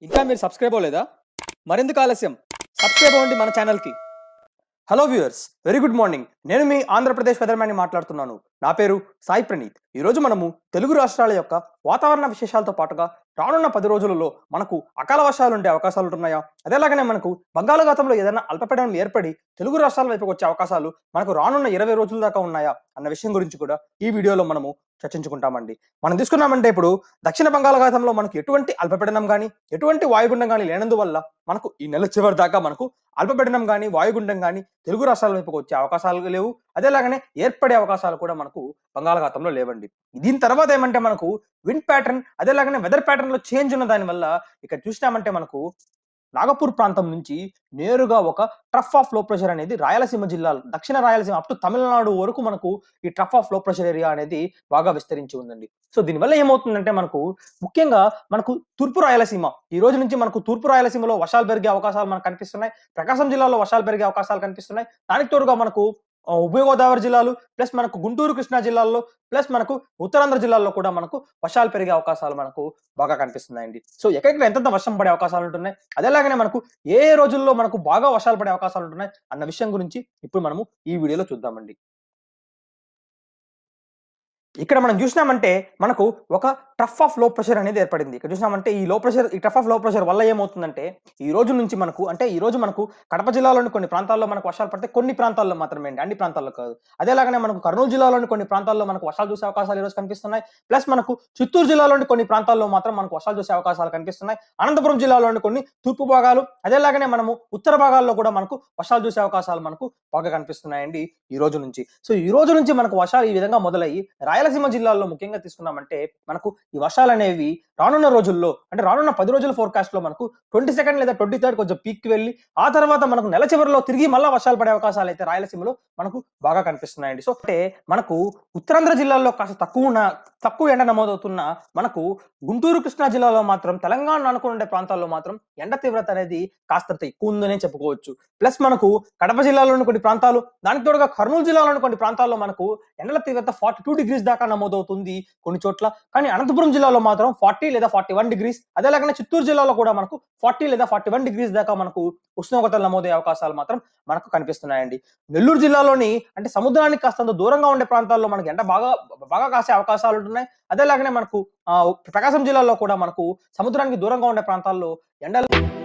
ఇంకా మీరు సబ్స్క్రైబ్ అవ్వలేదా మరెందుకు ఆలస్యం సబ్స్క్రైబ్ అవ్వండి మన ఛానల్కి hello viewers very good morning నేను మీ ఆంధ్రప్రదేశ్ వెదర్మ్యాన్ని మాట్లాడుతున్నాను నా పేరు సాయి ప్రణీత్ ఈరోజు మనము తెలుగు రాష్ట్రాల యొక్క వాతావరణ విశేషాలతో పాటుగా రానున్న పది రోజులలో మనకు అకాల వర్షాలు ఉండే అవకాశాలు ఉంటున్నాయా అదేలాగానే మనకు బంగాళాఖాతంలో ఏదైనా అల్పపీడనం ఏర్పడి తెలుగు రాష్ట్రాల వైపుకి వచ్చే అవకాశాలు మనకు రానున్న ఇరవై రోజుల దాకా ఉన్నాయా అన్న విషయం గురించి కూడా ఈ వీడియోలో మనము చర్చించుకుంటామండి మనం తీసుకున్నామంటే ఇప్పుడు దక్షిణ బంగాళాఖాతంలో మనకు ఎటువంటి అల్పపీడనం కానీ ఎటువంటి వాయుగుండం కానీ లేనందువల్ల మనకు ఈ నెల చివరి దాకా మనకు అల్పపీడనం కానీ వాయుగుండం కానీ తెలుగు రాష్ట్రాల వైపుకి వచ్చే అవకాశాలు లేవు అదేలాగానే ఏర్పడే అవకాశాలు కూడా మనకు బంగాళాఖాతంలో లేవండి దీని తర్వాత ఏమంటే మనకు విండ్ ప్యాటర్న్ అదేలాగానే వెదర్ ప్యాటర్న్ లో చేంజ్ ఉన్న దాని వల్ల ఇక్కడ చూసినామంటే మనకు నాగపూర్ ప్రాంతం నుంచి నేరుగా ఒక ట్రఫ్ ఆఫ్ లో ప్రెషర్ అనేది రాయలసీమ జిల్లాలు దక్షిణ రాయలసీమ అప్ టు తమిళనాడు వరకు మనకు ఈ trough of low pressure area అనేది బాగా విస్తరించి ఉందండి సో దీనివల్ల ఏమవుతుందంటే మనకు ముఖ్యంగా మనకు తూర్పు రాయలసీమ ఈ రోజు నుంచి మనకు తూర్పు రాయలసీమలో వర్షాలు పెరిగే అవకాశాలు మనకు కనిపిస్తున్నాయి ప్రకాశం జిల్లాలో వర్షాలు పెరిగే అవకాశాలు కనిపిస్తున్నాయి దానికి తోడుగా మనకు ఆ, ఉభయ గోదావరి జిల్లాలు ప్లస్ మనకు గుంటూరు కృష్ణా జిల్లాల్లో ప్లస్ మనకు ఉత్తరాంధ్ర జిల్లాల్లో కూడా మనకు వర్షాలు పెరిగే అవకాశాలు మనకు బాగా కనిపిస్తున్నాయండి సో ఎక్కడెక్కడ ఎంతెంత వర్షం పడే అవకాశాలు ఉంటున్నాయి అదేలాగానే మనకు ఏ ఏ రోజుల్లో మనకు బాగా వర్షాలు పడే అవకాశాలు ఉంటున్నాయి అన్న విషయం గురించి ఇప్పుడు మనము ఈ వీడియోలో చూద్దామండి ఇక్కడ మనం చూసినామంటే మనకు ఒక ట్రఫ్ ఆఫ్ లో ప్రెషర్ అనేది ఏర్పడింది ఇక్కడ చూసినామంటే ఈ లో ప్రెషర్ ఈ ట్రఫ్ ఆఫ్ లో ప్రెషర్ వల్ల ఏమవుతుందంటే ఈ రోజు నుంచి మనకు అంటే ఈ రోజు మనకు కడప జిల్లాలోని కొన్ని ప్రాంతాల్లో మనకు వర్షాలు పడితే కొన్ని ప్రాంతాల్లో మాత్రమే అండి అన్ని ప్రాంతాల్లో కాదు అదేలాగానే మనకు కర్నూలు జిల్లాలోని కొన్ని ప్రాంతాల్లో మనకు వర్షాలు చూసే అవకాశాలు ఈ రోజు కనిపిస్తున్నాయి ప్లస్ మనకు చిత్తూరు జిల్లాలోని కొన్ని ప్రాంతాల్లో మాత్రం మనకు వర్షాలు చూసే అవకాశాలు కనిపిస్తున్నాయి అనంతపురం జిల్లాలోని కొన్ని తూర్పు భాగాలు అదేలాగానే మనము ఉత్తర భాగాల్లో కూడా మనకు వర్షాలు చూసే అవకాశాలు మనకు బాగా కనిపిస్తున్నాయండి ఈ రోజు నుంచి సో ఈ రోజు నుంచి మనకు వర్షాలు ఈ విధంగా మొదలయ్యి రాయలసీమ జిల్లాల్లో ముఖ్యంగా తీసుకున్నామంటే మనకు ఈ వర్షాలు అనేవి రానున్న రోజుల్లో అంటే రానున్న పది రోజుల ఫోర్కాస్ట్ లో మనకు ట్వంటీ సెకండ్ లేదా ట్వంటీ థర్డ్ కొంచెం పీక్ వెళ్ళి ఆ తర్వాత మనకు నెల చివరిలో తిరిగి మళ్ళా వర్షాలు పడే అవకాశాలు అయితే రాయలసీమలో మనకు బాగా కనిపిస్తున్నాయండి సో అంటే మనకు ఉత్తరాంధ్ర జిల్లాల్లో కాస్త తక్కువ ఉన్న- తక్కువ ఎండ నమోదవుతున్న మనకు గుంటూరు కృష్ణా జిల్లాలో మాత్రం తెలంగాణ అనుకుని ఉండే ప్రాంతాల్లో మాత్రం ఎండ తీవ్రత అనేది కాస్తంత ఎక్కువ ఉందనే చెప్పుకోవచ్చు ప్లస్ మనకు కడప జిల్లాలోని కొన్ని ప్రాంతాలు దానికి తోడుగా కర్నూలు జిల్లాలోని కొన్ని ప్రాంతాల్లో మనకు ఎండల తీవ్రత ఫార్టీ టూ డిగ్రీస్ దాకా నమోదవుతుంది కొన్ని చోట్ల కానీ అనంతపురం జిల్లాలో మాత్రం ఫార్టీ లేదా ఫార్టీ వన్ డిగ్రీస్ అదేలాగానే చిత్తూరు జిల్లాలో కూడా మనకు ఫార్టీ లేదా ఫార్టీ వన్ డిగ్రీస్ దాకా మనకు ఉష్ణోగ్రతలు నమోదయ్యే అవకాశాలు మాత్రం మనకు కనిపిస్తున్నాయండి నెల్లూరు జిల్లాలోని అంటే సముద్రానికి కాస్తంత దూరంగా ఉండే ప్రాంతాల్లో మనకి ఎండ బాగా బాగా కాసే అవకాశాలు ఉంటున్నాయి అదేలాగానే మనకు ఆ, ప్రకాశం జిల్లాలో కూడా మనకు సముద్రానికి దూరంగా ఉండే ప్రాంతాల్లో ఎండలు